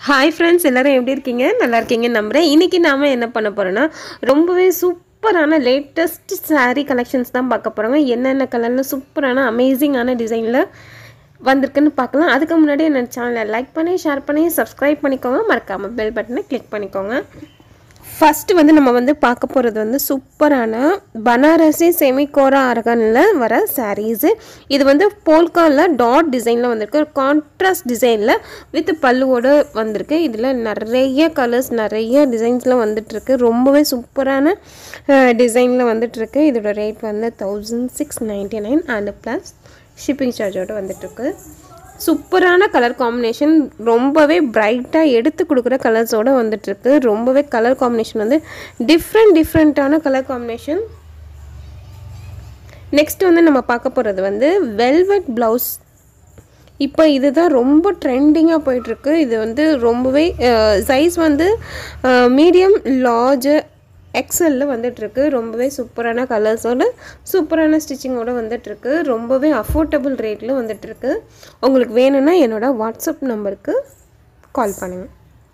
hi friends எல்லாரும் எப்படி இருக்கீங்க நல்லா இருக்கீங்க நம்புகிறேன் இன்றைக்கி நாம் என்ன பண்ண போகிறோன்னா ரொம்பவே சூப்பரான லேட்டஸ்ட் saree கலெக்ஷன்ஸ் தான் பார்க்க போகிறோங்க என்னென்ன கலரில் சூப்பரான அமேசிங்கான டிசைனில் வந்திருக்குன்னு பார்க்கலாம் அதுக்கு முன்னாடி என்னோட சேனலை லைக் பண்ணி ஷேர் பண்ணி சப்ஸ்கிரைப் பண்ணிக்கோங்க மறக்காமல் பெல் பட்டனை கிளிக் பண்ணிக்கோங்க ஃபஸ்ட்டு வந்து நம்ம வந்து பார்க்க போகிறது வந்து சூப்பரான பனாரசி செமிகோரா அரகனில் வர சாரீஸு இது வந்து போல்காவில் டாட் டிசைனில் வந்திருக்கு கான்ட்ராஸ்ட் டிசைனில் வித் பல்லுவோடு வந்திருக்கு இதில் நிறைய கலர்ஸ் நிறைய டிசைன்ஸில் வந்துட்டுருக்கு ரொம்பவே சூப்பரான டிசைனில் வந்துட்டுருக்கு இதோட ரேட் வந்து thousand six ninety nine and plus shipping சார்ஜோடு வந்துட்டுருக்கு சூப்பரான கலர் காம்பினேஷன் ரொம்பவே பிரைட்டாக எடுத்து கொடுக்குற கலர்ஸோடு வந்துட்டுருக்கு ரொம்பவே கலர் காம்பினேஷன் வந்து டிஃப்ரெண்ட் டிஃப்ரெண்ட்டான கலர் காம்பினேஷன் நெக்ஸ்ட் வந்து நம்ம பார்க்க போகிறது வந்து வெல்வெட் ப்ளவுஸ் இப்போ இதுதான் ரொம்ப ட்ரெண்டிங்காக போயிட்டுருக்கு இது வந்து ரொம்பவே சைஸ் வந்து மீடியம் லார்ஜ் எக்ஸலில் வந்துட்டுருக்கு ரொம்பவே சூப்பரான கலர்ஸோட சூப்பரான ஸ்டிச்சிங்கோடு வந்துட்டுருக்கு ரொம்பவே அஃபோர்டபுள் ரேட்டில் வந்துட்டுருக்கு உங்களுக்கு வேணும்னா என்னோட வாட்ஸ்அப் நம்பருக்கு கால் பண்ணுங்கள்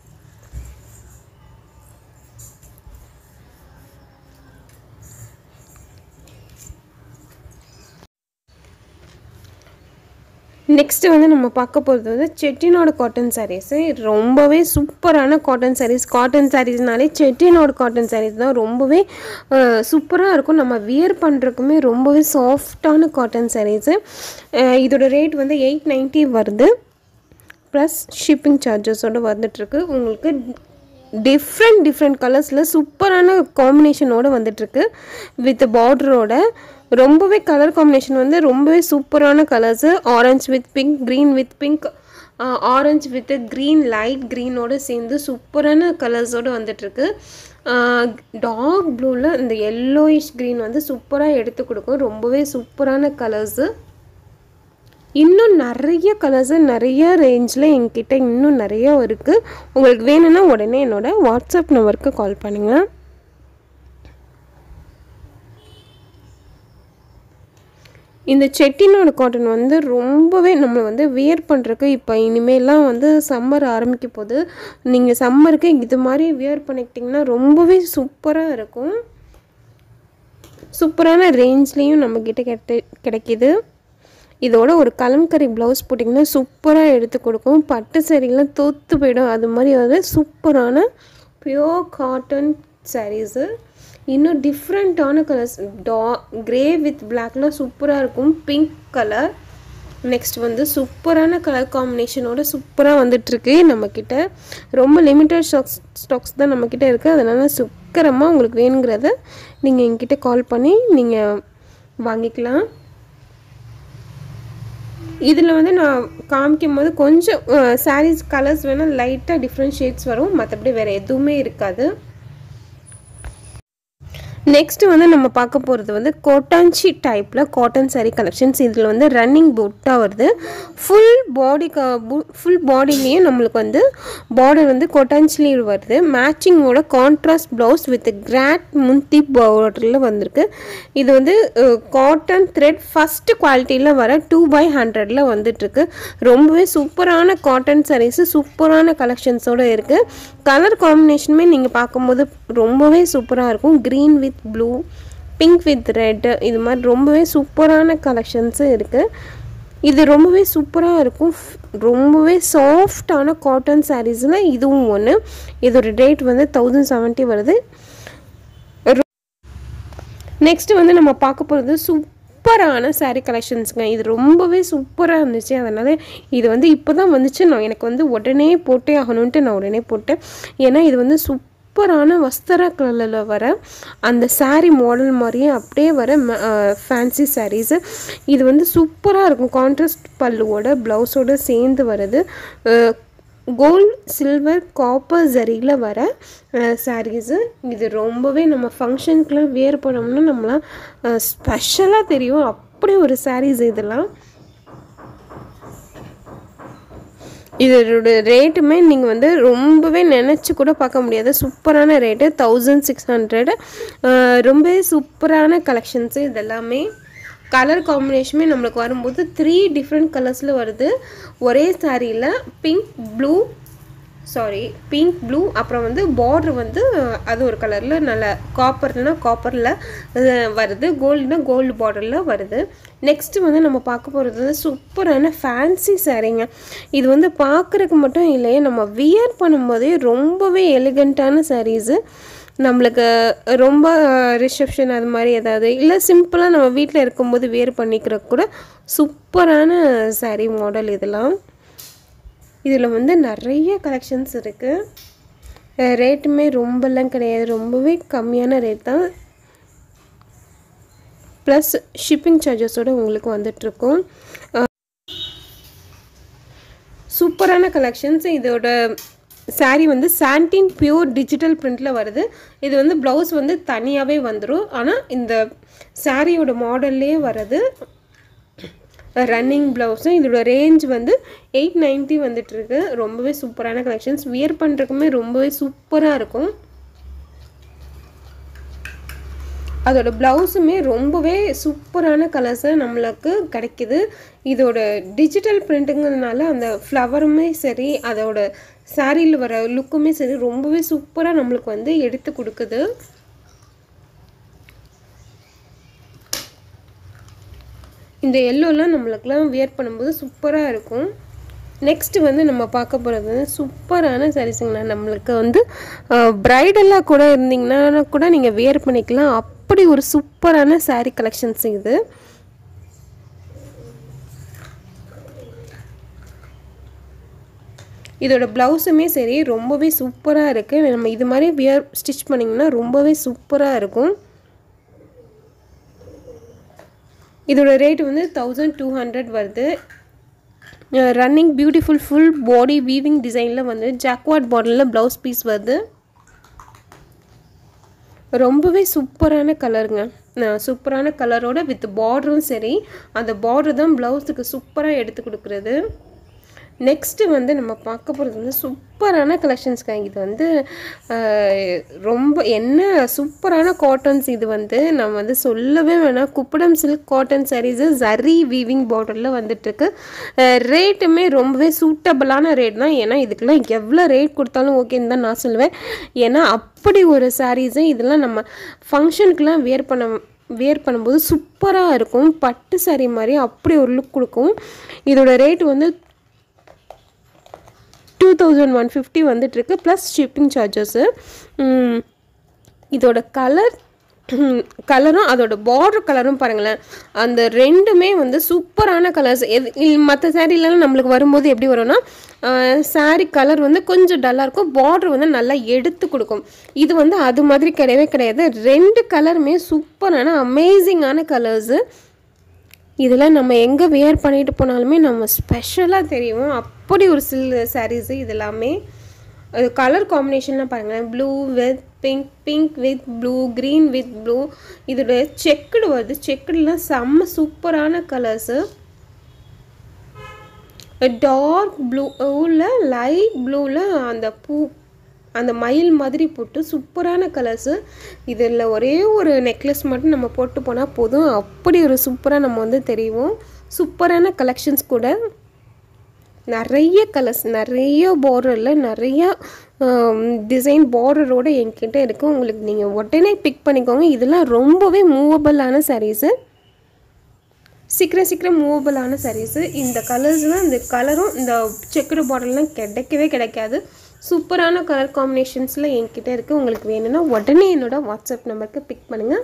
நெக்ஸ்ட்டு வந்து நம்ம பார்க்க போகிறது வந்து செட்டிநாடு காட்டன் சாரீஸு ரொம்பவே சூப்பரான காட்டன் சாரீஸ் காட்டன் சாரீஸ்னாலே செட்டிநாடு காட்டன் சாரீஸ் தான் ரொம்பவே சூப்பராக இருக்கும் நம்ம வியர் பண்ணுறதுக்குமே ரொம்பவே சாஃப்டான காட்டன் சாரீஸு இதோட ரேட் வந்து எயிட் நைன்ட்டி வருது ப்ளஸ் ஷிப்பிங் சார்ஜஸோடு வந்துட்டுருக்கு உங்களுக்கு டிஃப்ரெண்ட் டிஃப்ரெண்ட் கலர்ஸில் சூப்பரான காம்பினேஷனோடு வந்துட்டுருக்கு வித் பார்டரோட ரொம்பவே கலர் காம்பினேஷன் வந்து ரொம்பவே சூப்பரான colours orange with pink green with pink orange with green light க்ரீனோடு சேர்ந்து சூப்பரான கலர்ஸோடு வந்துட்டுருக்கு டார்க் ப்ளூவில் இந்த எல்லோயிஷ் க்ரீன் வந்து சூப்பராக எடுத்து கொடுக்கும் ரொம்பவே சூப்பரான கலர்ஸு இன்னும் நிறைய கலர்ஸு நிறைய ரேஞ்சில் என்கிட்ட இன்னும் நிறைய இருக்குது உங்களுக்கு வேணும்னா உடனே என்னோடய வாட்ஸ்அப் நம்பருக்கு கால் பண்ணுங்கள் இந்த செட்டிநாடு காட்டன் வந்து ரொம்பவே நம்மளை வந்து வியர் பண்ணுறதுக்கு இப்போ இனிமேலாம் வந்து சம்மர் ஆரம்பிக்க போது நீங்கள் சம்மருக்கு இது மாதிரி வியர் பண்ணிக்கிட்டிங்கன்னா ரொம்பவே சூப்பராக இருக்கும் சூப்பரான ரேஞ்ச்லேயும் நம்மக்கிட்ட கிடை கிடைக்கிது இதோட ஒரு கலம்கரி ப்ளவுஸ் போட்டிங்கன்னா சூப்பராக எடுத்து கொடுக்கும் பட்டு சாரீலாம் தோற்று போயிடும் அது மாதிரி வந்து சூப்பரான பியோர் காட்டன் சாரீஸு இன்னும் டிஃப்ரெண்ட்டான கலர்ஸ் டா க்ரே வித் பிளாக்லாம் சூப்பராக இருக்கும் பிங்க் கலர் நெக்ஸ்ட் வந்து சூப்பரான கலர் காம்பினேஷனோட சூப்பராக வந்துட்டுருக்கு நம்மக்கிட்ட ரொம்ப லிமிட்டட் ஸ்டாக்ஸ் ஸ்டாக்ஸ் தான் நம்மக்கிட்ட இருக்குது அதனால் சுக்கரமாக உங்களுக்கு வேணுங்கிறத நீங்கள் எங்கிட்ட கால் பண்ணி நீங்கள் வாங்கிக்கலாம் இதில் வந்து நான் காமிக்கும் போது கொஞ்சம் சாரீஸ் கலர்ஸ் வேணால் லைட்டாக டிஃப்ரெண்ட் ஷேட்ஸ் வரும் மற்றபடி வேறு எதுவுமே இருக்காது நெக்ஸ்ட் வந்து நம்ம பார்க்க போகிறது வந்து கோட்டான்சி டைப்பில் காட்டன் சாரீ கலெக்ஷன்ஸ் இதில் வந்து ரன்னிங் புட்டாக வருது ஃபுல் பாடி க ஃபுல் பாடிலேயும் நம்மளுக்கு வந்து பார்டர் வந்து கோட்டான்சிலியில் வருது மேட்சிங்கோட கான்ட்ராஸ்ட் ப்ளவுஸ் வித் கிராட் முந்தி பார்டரில் வந்திருக்கு இது வந்து காட்டன் த்ரெட் ஃபஸ்ட்டு குவாலிட்டியில் வர டூ பை ஹண்ட்ரடில் வந்துட்டுருக்கு ரொம்பவே சூப்பரான காட்டன் சாரீஸு சூப்பரான கலெக்ஷன்ஸோடு இருக்குது கலர் காம்பினேஷனுமே நீங்கள் பார்க்கும்போது ரொம்பவே சூப்பராக இருக்கும் green with blue pink with red இது மாதிரி ரொம்பவே சூப்பரான கலெக்ஷன்ஸு இருக்குது இது ரொம்பவே சூப்பராக இருக்கும் ரொம்பவே சாஃப்டான காட்டன் சாரீஸில் இதுவும் ஒன்று இதோட ரேட் வந்து தௌசண்ட் செவன்ட்டி வருது நெக்ஸ்ட்டு வந்து நம்ம பார்க்க போகிறது சூப் சூப்பரான சாரீ கலெக்ஷன்ஸுங்க இது ரொம்பவே சூப்பராக இருந்துச்சு அதனால் இது வந்து இப்போ தான் வந்துச்சு நான் எனக்கு வந்து உடனே போட்டே ஆகணுன்ட்டு நான் உடனே போட்டேன் ஏன்னா இது வந்து சூப்பரான வஸ்திர கலரில் வர அந்த சாரீ மாடல் மாதிரியே அப்படியே வர ஃபேன்சி சாரீஸு இது வந்து சூப்பராக இருக்கும் கான்ட்ராஸ்ட் பல்லுவோட ப்ளவுஸோடு சேர்ந்து வருது கோல்ட் சில்வர் காப்பர் ஜரியில் வர சாரீஸு இது ரொம்பவே நம்ம ஃபங்க்ஷனுக்குலாம் வியர் பண்ணோம்னா நம்மளாம் ஸ்பெஷலாக தெரியும் அப்படி ஒரு சாரீஸ் இதெல்லாம் இதோட ரேட்டுமே நீங்கள் வந்து ரொம்பவே நினச்சி கூட பார்க்க முடியாது சூப்பரான ரேட்டு தௌசண்ட் சிக்ஸ் ஹண்ட்ரட் ரொம்பவே சூப்பரான கலெக்ஷன்ஸு இதெல்லாமே கலர் காம்பினேஷனுமே நம்மளுக்கு வரும்போது த்ரீ டிஃப்ரெண்ட் கலர்ஸில் வருது ஒரே சாரியில் pink blue saree pink blue அப்புறம் வந்து பார்டர் வந்து அது ஒரு கலரில் நல்ல காப்பர்னா காப்பரில் வருது கோல்டுனா கோல்டு பார்டரில் வருது நெக்ஸ்ட்டு வந்து நம்ம பார்க்க போகிறது வந்து சூப்பரான ஃபேன்சி சாரீங்க இது வந்து பார்க்குறதுக்கு மட்டும் இல்லையே நம்ம வியர் பண்ணும்போதே ரொம்பவே எலிகண்ட்டான சாரீஸு நம்மளுக்கு ரொம்ப ரிசப்ஷன் அது மாதிரி ஏதாவது இல்லை சிம்பிளாக நம்ம வீட்டில் இருக்கும்போது வேர் பண்ணிக்கிறதுக்கு கூட சூப்பரான சாரீ மாடல் இதெல்லாம் இதில் வந்து நிறைய கலெக்ஷன்ஸ் இருக்குது ரேட்டுமே ரொம்பலாம் கிடையாது ரொம்பவே கம்மியான ரேட் தான் ப்ளஸ் ஷிப்பிங் சார்ஜஸோடு உங்களுக்கு வந்துட்ருக்கும் சூப்பரான கலெக்ஷன்ஸ் இதோட சாரீ வந்து சாண்டின் பியூர் டிஜிட்டல் பிரிண்டில் வருது இது வந்து ப்ளவுஸ் வந்து தனியாகவே வந்துடும் ஆனால் இந்த சாரியோட மாடல்லே வருது ரன்னிங் ப்ளவுஸும் இதோட ரேஞ்ச் வந்து எயிட் நைன்ட்டி வந்துட்டுருக்கு ரொம்பவே சூப்பரான கலெக்ஷன்ஸ் வியர் பண்ணுறதுக்குமே ரொம்பவே சூப்பராக இருக்கும் அதோட ப்ளவுஸுமே ரொம்பவே சூப்பரான கலர்ஸை நம்மளுக்கு கிடைக்கிது இதோட டிஜிட்டல் பிரிண்ட்டுங்கிறதுனால அந்த ஃப்ளவருமே சரி அதோட சாரியில் வர லுக்குமே சரி ரொம்பவே சூப்பராக நம்மளுக்கு வந்து எடுத்து கொடுக்குது இந்த எல்லோலாம் நம்மளுக்குலாம் வியர் பண்ணும்போது சூப்பராக இருக்கும் நெக்ஸ்ட்டு வந்து நம்ம பார்க்க போகிறது வந்து சூப்பரான சாரீஸுங்கண்ணா நம்மளுக்கு வந்து ப்ரைடலாக கூட இருந்தீங்கன்னா கூட நீங்கள் வியர் பண்ணிக்கலாம் அப்படி ஒரு சூப்பரான சாரீ கலெக்ஷன்ஸ் இது இதோட ப்ளவுஸுமே சரி ரொம்பவே சூப்பராக இருக்குது நம்ம இது மாதிரி வியர் ஸ்டிச் பண்ணிங்கன்னா ரொம்பவே சூப்பராக இருக்கும் இதோட ரேட் வந்து தௌசண்ட் டூ ஹண்ட்ரட் வருது running beautiful full body weaving டிசைனில் வந்து ஜாக்வாட் பாட்டிலில் ப்ளவுஸ் பீஸ் வருது ரொம்பவே சூப்பரான கலருங்க சூப்பரான கலரோட வித் பார்டரும் சரி அந்த பார்டர் தான் ப்ளவுஸுக்கு சூப்பராக எடுத்து கொடுக்குறது நெக்ஸ்ட்டு வந்து நம்ம பார்க்க போகிறது வந்து சூப்பரான கலெக்ஷன்ஸ்க்காக இது வந்து ரொம்ப என்ன சூப்பரான காட்டன்ஸ் இது வந்து நம்ம வந்து சொல்லவே வேணாம் Kuppadam silk cotton sarees zari weaving பார்டரில் வந்துட்டுருக்கு ரேட்டுமே ரொம்பவே சூட்டபிளான ரேட் தான் ஏன்னா இதுக்கெல்லாம் எவ்வளோ ரேட் கொடுத்தாலும் ஓகேன்னு தான் நான் சொல்லுவேன் ஏன்னா அப்படி ஒரு சாரீஸு இதெல்லாம் நம்ம ஃபங்க்ஷனுக்குலாம் வேர் பண்ண வேர் பண்ணும்போது சூப்பராக இருக்கும் பட்டு சாரீ மாதிரி அப்படி ஒரு லுக் கொடுக்கும் இதோட ரேட் வந்து டூ தௌசண்ட் ஒன் ஃபிஃப்டி வந்துட்டுருக்கு ப்ளஸ் ஷிப்பிங் சார்ஜஸ்ஸு இதோட கலர் கலரும் அதோட பார்டர் கலரும் பாருங்களேன் அந்த ரெண்டுமே வந்து சூப்பரான கலர்ஸ் எது மற்ற சேரீலாம் நம்மளுக்கு வரும்போது எப்படி வரும்னா சாரீ கலர் வந்து கொஞ்சம் டல்லாக இருக்கும் பார்டர் வந்து நல்லா எடுத்து கொடுக்கும் இது வந்து அது மாதிரி கிடையவே கிடையாது ரெண்டு கலருமே சூப்பரான அமேசிங்கான கலர்ஸு இதெல்லாம் நம்ம எங்கே வியர் பண்ணிட்டு போனாலுமே நம்ம ஸ்பெஷலாக தெரியும் அப்படி ஒரு சில் சாரீஸு இது எல்லாமே அது கலர் காம்பினேஷன்லாம் பாருங்களேன் blue with pink pink with blue green with blue இதோட செக்குடு வருது செக்குடுலாம் செம்ம சூப்பரான கலர்ஸு டார்க் ப்ளூவில் லைட் ப்ளூவில் அந்த பூ அந்த மயில் மாதிரி போட்டு சூப்பரான கலர்ஸு இதில் ஒரே ஒரு நெக்லஸ் மட்டும் நம்ம போட்டு போனால் போதும் அப்படி ஒரு சூப்பராக நம்ம வந்து தெரியும் சூப்பரான கலெக்ஷன்ஸ் கூட நிறைய கலர்ஸ் நிறைய பார்டரில் நிறைய டிசைன் பார்டரோடு என்கிட்ட இருக்குது உங்களுக்கு நீங்கள் உடனே பிக் பண்ணிக்கோங்க இதெல்லாம் ரொம்பவே மூவபிளான சாரீஸு சீக்கிரம் சீக்கிரம் மூவபிளான சாரீஸு இந்த கலர்ஸ்லாம் இந்த கலரும் இந்த செக்குடு பார்டர்லாம் கிடைக்கவே கிடைக்காது சூப்பரான கலர் காம்பினேஷன்ஸில் என்கிட்ட இருக்குது உங்களுக்கு வேணும்னா உடனே என்னோடய வாட்ஸ்அப் நம்பருக்கு பிக் பண்ணுங்கள்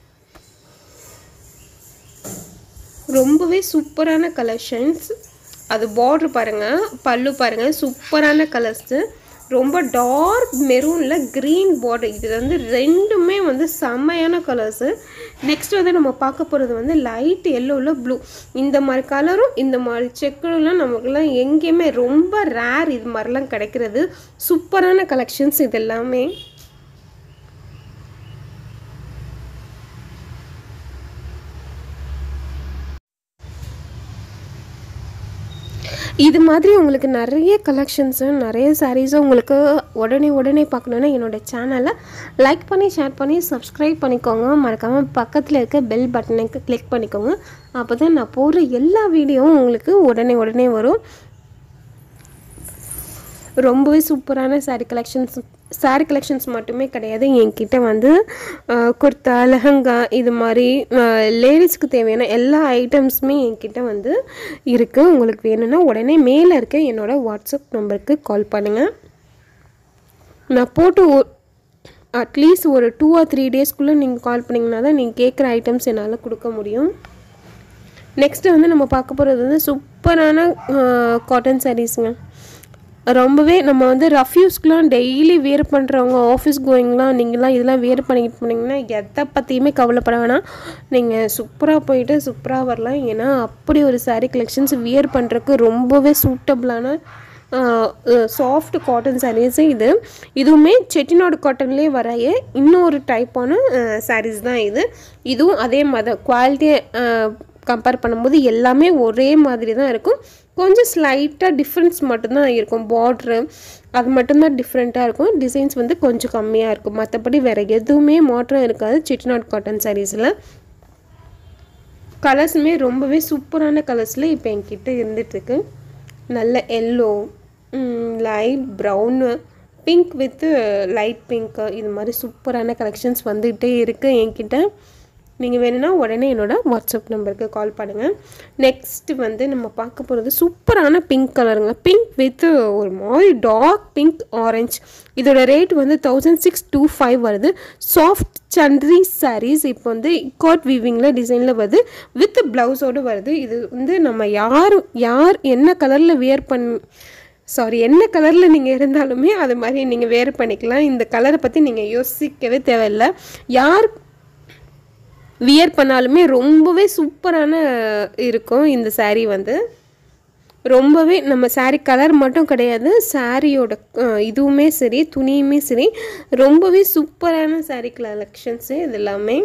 ரொம்பவே சூப்பரான கலெக்ஷன்ஸ் அது பார்ட்ரு பாருங்கள் பல்லு பாருங்கள் சூப்பரான கலர்ஸு ரொம்ப டார்க் மெரூனில் க்ரீன் பார்டர் இது வந்து ரெண்டுமே வந்து செம்மையான கலர்ஸு நெக்ஸ்ட் வந்து நம்ம பார்க்க போகிறது வந்து லைட் எல்லோவில் ப்ளூ இந்த மாதிரி கலரும் இந்த மாதிரி செக்குலாம் நமக்குலாம் எங்கேயுமே ரொம்ப ரேர் இது மாதிரிலாம் கிடைக்கிறது சூப்பரான கலெக்ஷன்ஸ் இது எல்லாமே இது மாதிரி உங்களுக்கு நிறைய கலெக்ஷன்ஸு நிறைய சாரீஸும் உங்களுக்கு உடனே உடனே பார்க்கணுன்னா என்னோடய சேனலை லைக் பண்ணி ஷேர் பண்ணி சப்ஸ்கிரைப் பண்ணிக்கோங்க மறக்காமல் பக்கத்தில் இருக்க பெல் பட்டனுக்கு கிளிக் பண்ணிக்கோங்க அப்போ தான் நான் போடுற எல்லா வீடியோவும் உங்களுக்கு உடனே உடனே வரும் ரொம்பவே சூப்பரான saree கலெக்ஷன்ஸ் saree கலெக்ஷன்ஸ் மட்டுமே கிடையாது என்கிட்ட வந்து அஹ், குர்தா லெஹங்கா இது மாதிரி லேடிஸ்க்கு தேவையான எல்லா ஐட்டம்ஸுமே என்கிட்ட வந்து இருக்குது உங்களுக்கு வேணும்னா உடனே மேலே இருக்க என்னோட வாட்ஸ்அப் நம்பருக்கு கால் பண்ணுங்கள் நான் போட்டு அட்லீஸ்ட் ஒரு டூ ஆர் த்ரீ டேஸ்க்குள்ளே நீங்கள் கால் பண்ணிங்கன்னா தான் நீங்கள் கேட்குற ஐட்டம்ஸ் என்னால் கொடுக்க முடியும் நெக்ஸ்ட்டு வந்து நம்ம பார்க்க போகிறது வந்து சூப்பரான காட்டன் சாரீஸுங்க ரொம்பவே நம்ம வந்து ரஃப்யூஸ்க்குலாம் டெய்லி வேர் பண்ணுறவங்க ஆஃபீஸ் கோயிங்லாம் நீங்களாம் இதெல்லாம் வேர் பண்ணிக்கிட்டு போனீங்கன்னா எதை பற்றியுமே கவலைப்பட வேணாம் நீங்கள் சூப்பராக போயிட்டு சூப்பராக வரலாம் ஏன்னா அப்படி ஒரு saree கலெக்ஷன்ஸ் வியர் பண்ணுறதுக்கு ரொம்பவே சூட்டபிளான சாஃப்ட் காட்டன் சாரீஸ் இது இதுவுமே செட்டிநாடு காட்டன்லேயே வரைய இன்னொரு டைப்பான சாரீஸ் தான் இது இதுவும் அதே மாதிரி குவாலிட்டியை கம்பேர் பண்ணும்போது எல்லாமே ஒரே மாதிரி தான் இருக்கும் கொஞ்சம் ஸ்லைட்டாக டிஃப்ரென்ஸ் மட்டும்தான் இருக்கும் பார்ட்ரு அது மட்டும்தான் டிஃப்ரெண்ட்டாக இருக்கும் டிசைன்ஸ் வந்து கொஞ்சம் கம்மியாக இருக்கும் மற்றபடி வேறு எதுவுமே மாற்றம் இருக்காது செட்டிநாடு காட்டன் சாரீஸில் கலர்ஸுமே ரொம்பவே சூப்பரான கலர்ஸில் இப்போ என்கிட்ட இருந்துகிட்ருக்கு நல்ல yellow light brown pink with light pink இது மாதிரி சூப்பரான கலெக்ஷன்ஸ் வந்துகிட்டே இருக்குது என்கிட்ட நீங்கள் வேணும்னா உடனே என்னோட வாட்ஸ்அப் நம்பருக்கு கால் பண்ணுங்கள் நெக்ஸ்ட் வந்து நம்ம பார்க்க போகிறது சூப்பரான பிங்க் கலருங்க பிங்க் வித் ஒரு மாதிரி டார்க் பிங்க் ஆரஞ்ச் இதோட ரேட் வந்து தௌசண்ட் சிக்ஸ் டூ ஃபைவ் வருது சாஃப்ட் சந்திரி sarees இப்போ வந்து இக்காட் வீவிங்கில் டிசைனில் வருது வித் ப்ளவுஸோடு வருது இது வந்து நம்ம யார் யார் என்ன கலரில் வியர் பண் சாரி என்ன கலரில் நீங்கள் இருந்தாலுமே அது மாதிரி நீங்கள் வேர் பண்ணிக்கலாம் இந்த கலரை பற்றி நீங்கள் யோசிக்கவே தேவையில்லை யார் வியர் பண்ணாலுமே ரொம்பவே சூப்பரான இருக்கும் இந்த saree வந்து ரொம்பவே நம்ம saree கலர் மட்டும் கிடையாது சாரியோட இதுவுமே சரி துணியுமே சரி ரொம்பவே சூப்பரான saree கலெக்ஷன்ஸு இது எல்லாமே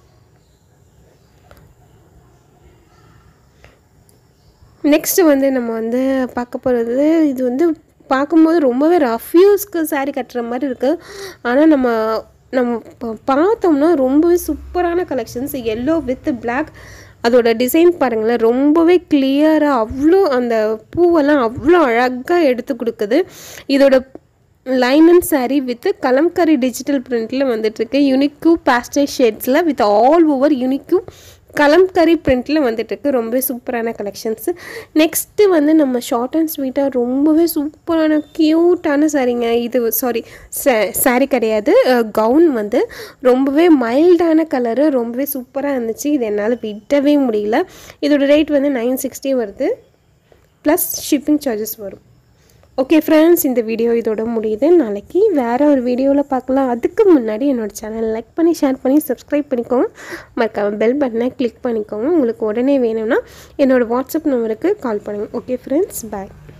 நெக்ஸ்ட் வந்து நம்ம வந்து பார்க்க போகிறது இது வந்து பார்க்கும்போது ரொம்பவே ரஃப் யூஸ்க்கு saree கட்டுற மாதிரி இருக்குது ஆனால் நம்ம நம்ம பா- பார்த்தோம்னா ரொம்பவே சூப்பரான கலெக்ஷன்ஸ் எல்லோ வித் Black அதோட டிசைன் பாருங்களேன் ரொம்பவே கிளியராக அவ்வளோ அந்த பூவெல்லாம் அவ்வளோ அழகாக எடுத்து கொடுக்குது இதோட linen saree with Kalamkari digital பிரிண்டில் வந்துட்டுருக்கு யூனிக்யூ பேஸ்டல் ஷேட்ஸில் with all over unique Kalamkari பிரிண்டில் வந்துட்டுருக்கு ரொம்பவே சூப்பரான கலெக்ஷன்ஸு நெக்ஸ்ட்டு வந்து நம்ம ஷார்ட் அண்ட் ஸ்வீட்டாக ரொம்பவே சூப்பரான க்யூட்டான சாரீங்க இது சாரி saree கிடையாது கவுன் வந்து ரொம்பவே மைல்டான கலரு ரொம்பவே சூப்பராக இருந்துச்சு இது என்னால் விடவே முடியல இதோட ரேட் வந்து நைன் சிக்ஸ்டி வருது ப்ளஸ் ஷிப்பிங் சார்ஜஸ் வரும் ஓகே ஃப்ரெண்ட்ஸ் இந்த வீடியோ இதோட முடியுது நாளைக்கு வேறு ஒரு வீடியோவில் பார்க்கலாம் அதுக்கு முன்னாடி என்னோட சேனல் லைக் பண்ணி ஷேர் பண்ணி சப்ஸ்கிரைப் பண்ணிக்கோங்க மறக்காம பெல் பட்டனை கிளிக் பண்ணிக்கோங்க உங்களுக்கு உடனே வேணும்னா என்னோட வாட்ஸ்அப் நம்பருக்கு கால் பண்ணுங்கள் ஓகே ஃப்ரெண்ட்ஸ் பாய்